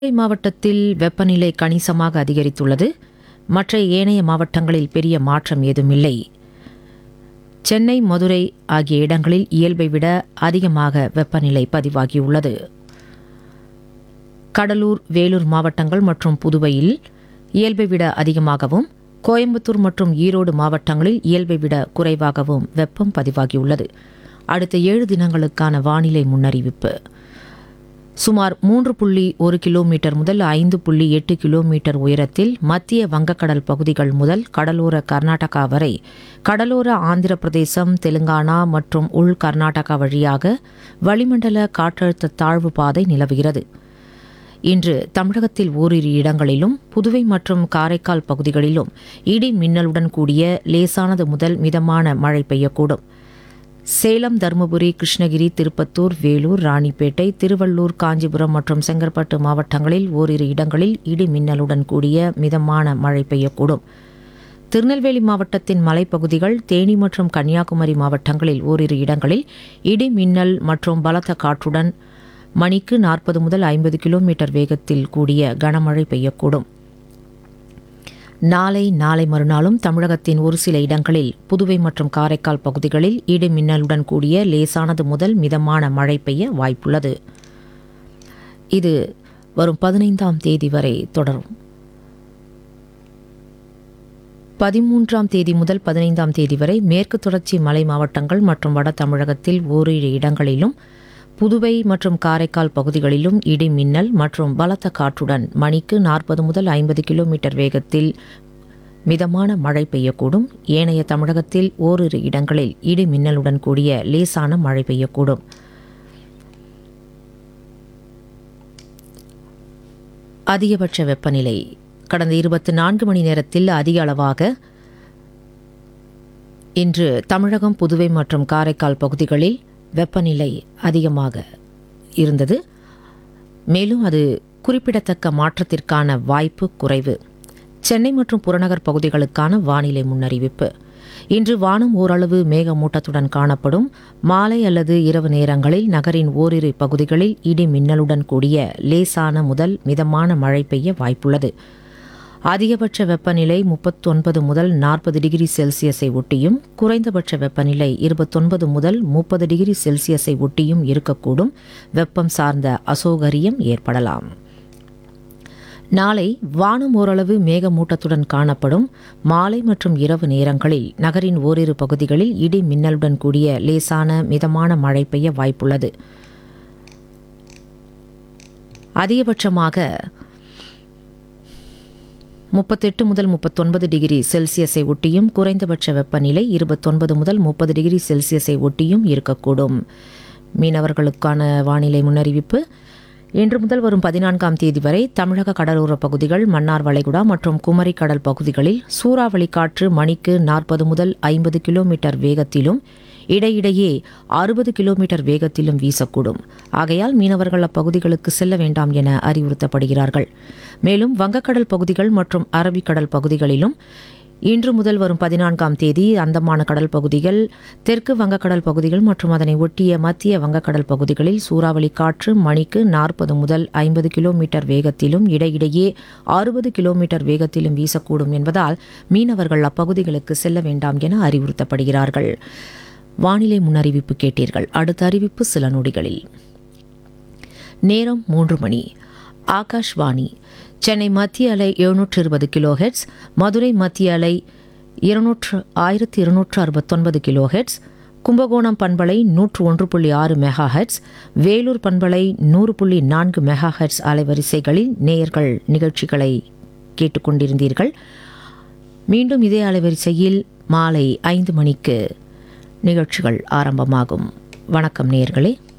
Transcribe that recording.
மதுரை மாவட்டத்தில் வெப்பநிலை கணிசமாக அதிகரித்துள்ளது மற்ற ஏனைய மாவட்டங்களில் பெரிய மாற்றம் ஏதுமில்லை சென்னை மதுரை ஆகிய இடங்களில் இயல்பை விட அதிகமாக வெப்பநிலை பதிவாகியுள்ளது கடலூர் வேலூர் மாவட்டங்கள் மற்றும் புதுவையில் இயல்பை விட அதிகமாகவும் கோயம்புத்தூர் மற்றும் ஈரோடு மாவட்டங்களில் இயல்பை விட குறைவாகவும் வெப்பம் பதிவாகியுள்ளது அடுத்த ஏழு தினங்களுக்கான வானிலை முன்னறிவிப்பு சுமார் மூன்று புள்ளி ஒரு கிலோமீட்டர் முதல் ஐந்து புள்ளி எட்டு கிலோமீட்டர் உயரத்தில் மத்திய வங்கக்கடல் பகுதிகள் முதல் கடலோர கர்நாடகா வரை கடலோர ஆந்திர பிரதேசம் தெலுங்கானா மற்றும் உள் கர்நாடகா வழியாக வளிமண்டல காற்றழுத்த தாழ்வு பாதை நிலவுகிறது இன்று தமிழகத்தில் ஓரிரு இடங்களிலும் புதுவை மற்றும் காரைக்கால் பகுதிகளிலும் இடி மின்னலுடன் கூடிய லேசானது முதல் மிதமான மழை பெய்யக்கூடும் சேலம் தருமபுரி கிருஷ்ணகிரி திருப்பத்தூர் வேலூர் ராணிப்பேட்டை திருவள்ளூர் காஞ்சிபுரம் மற்றும் செங்கற்பட்டு மாவட்டங்களில் ஓரிரு இடங்களில் இடி மின்னலுடன் கூடிய மிதமான மழை பெய்யக்கூடும் திருநெல்வேலி மாவட்டத்தின் மலைப்பகுதிகள் தேனி மற்றும் கன்னியாகுமரி மாவட்டங்களில் ஓரிரு இடங்களில் இடி மின்னல் மற்றும் பலத்த காற்றுடன் மணிக்கு நாற்பது முதல் ஐம்பது கிலோமீட்டர் வேகத்தில் கூடிய கனமழை பெய்யக்கூடும் நாளை நாளை மறுநாளும் தமிழகத்தின் ஒரு சில இடங்களில் புதுவை மற்றும் காரைக்கால் பகுதிகளில் இடி மின்னலுடன் கூடிய லேசானது முதல் மிதமான மழை பெய்ய வாய்ப்புள்ளது இது வரும் பதினைந்தாம் தேதி வரை தொடரும் பதிமூன்றாம் தேதி முதல் பதினைந்தாம் தேதி வரை மேற்கு தொடர்ச்சி மலை மாவட்டங்கள் மற்றும் வட தமிழகத்தில் ஓரிரு இடங்களிலும் புதுவை மற்றும் காரைக்கால் பகுதிகளிலும் இடி மின்னல் மற்றும் பலத்த காற்றுடன் மணிக்கு நாற்பது முதல் ஐம்பது கிலோமீட்டர் வேகத்தில் மிதமான மழை பெய்யக்கூடும் ஏனைய தமிழகத்தில் ஓரிரு இடங்களில் இடி மின்னலுடன் கூடிய லேசான மழை பெய்யக்கூடும் அதிகபட்ச வெப்பநிலை கடந்த இருபத்தி நான்கு மணி நேரத்தில் அதிக அளவாக இன்று தமிழகம் புதுவை மற்றும் காரைக்கால் பகுதிகளில் வெப்பநிலை அதிகமாக இருந்தது மேலும் அது குறிப்பிடத்தக்க மாற்றத்திற்கான வாய்ப்பு குறைவு சென்னை மற்றும் புறநகர் பகுதிகளுக்கான வானிலை முன்னறிவிப்பு இன்று வானம் ஓரளவு மேகமூட்டத்துடன் காணப்படும் மாலை அல்லது இரவு நேரங்களில் நகரின் ஓரிரு பகுதிகளில் இடி மின்னலுடன் கூடிய லேசான முதல் மிதமான மழை பெய்ய வாய்ப்புள்ளது அதிகபட்ச வெப்பநிலை முப்பத்தொன்பது முதல் நாற்பது டிகிரி செல்சியஸை ஒட்டியும் குறைந்தபட்ச வெப்பநிலை இருபத்தொன்பது முதல் முப்பது டிகிரி செல்சியஸை ஒட்டியும் இருக்கக்கூடும் வெப்பம் சார்ந்த அசௌகரியம் ஏற்படலாம் நாளை வானம் ஓரளவு மேகமூட்டத்துடன் காணப்படும் மாலை மற்றும் இரவு நேரங்களில் நகரின் ஓரிரு பகுதிகளில் இடி மின்னலுடன் கூடிய லேசான மிதமான மழை பெய்ய வாய்ப்புள்ளது அதிகபட்சமாக முப்பத்தெட்டு முதல் முப்பத்தொன்பது டிகிரி செல்சியஸை ஒட்டியும் குறைந்தபட்ச வெப்பநிலை இருபத்தொன்பது முதல் முப்பது டிகிரி செல்சியஸை ஒட்டியும் இருக்கக்கூடும் மீனவர்களுக்கான வானிலை முன்னறிவிப்பு இன்று முதல் வரும் பதினான்காம் தேதி வரை தமிழக கடலோர பகுதிகள் மன்னார் வளைகுடா மற்றும் குமரி கடல் பகுதிகளில் சூறாவளி காற்று மணிக்கு நாற்பது முதல் ஐம்பது கிலோமீட்டர் வேகத்திலும் இடையிடையே அறுபது கிலோமீட்டர் வேகத்திலும் வீசக்கூடும் ஆகையால் மீனவர்கள் அப்பகுதிகளுக்கு செல்ல வேண்டாம் என அறிவுறுத்தப்படுகிறார்கள் மேலும் வங்கக்கடல் பகுதிகள் மற்றும் அரபிக்கடல் பகுதிகளிலும் இன்று முதல் வரும் பதினான்காம் தேதி அந்தமான கடல் பகுதிகள் தெற்கு வங்கக்கடல் பகுதிகள் மற்றும் அதனை ஒட்டிய மத்திய வங்கக்கடல் பகுதிகளில் சூறாவளி காற்று மணிக்கு நாற்பது முதல் ஐம்பது கிலோமீட்டர் வேகத்திலும் இடையிடையே அறுபது கிலோமீட்டர் வேகத்திலும் வீசக்கூடும் என்பதால் மீனவர்கள் அப்பகுதிகளுக்கு செல்ல வேண்டாம் என அறிவுறுத்தப்படுகிறார்கள் வானிலை முன்னறிவிப்பு கேட்டீர்கள் அடுத்த அறிவிப்பு சில நொடிகளில் நேரம் மூன்று மணி ஆகாஷ்வாணி சென்னை மத்திய அலை எழுநூற்று இருபது கிலோஹெட்ஸ் மதுரை மத்திய அலை இருநூற்று ஆயிரத்தி இருநூற்று அறுபத்தொன்பது கிலோஹெட்ஸ் கும்பகோணம் பண்பலை நூற்று ஒன்று புள்ளி ஆறு மெகா ஹெட்ஸ் வேலூர் பண்பலை நூறு புள்ளி நான்கு மெகா ஹெட்ஸ் அலைவரிசைகளில் நேயர்கள் நிகழ்ச்சிகளை கேட்டுக்கொண்டிருந்தீர்கள் மீண்டும் இதே அலைவரிசையில் மாலை ஐந்து மணிக்கு நிகழ்ச்சிகள் ஆரம்பமாகும் வணக்கம் நேயர்களே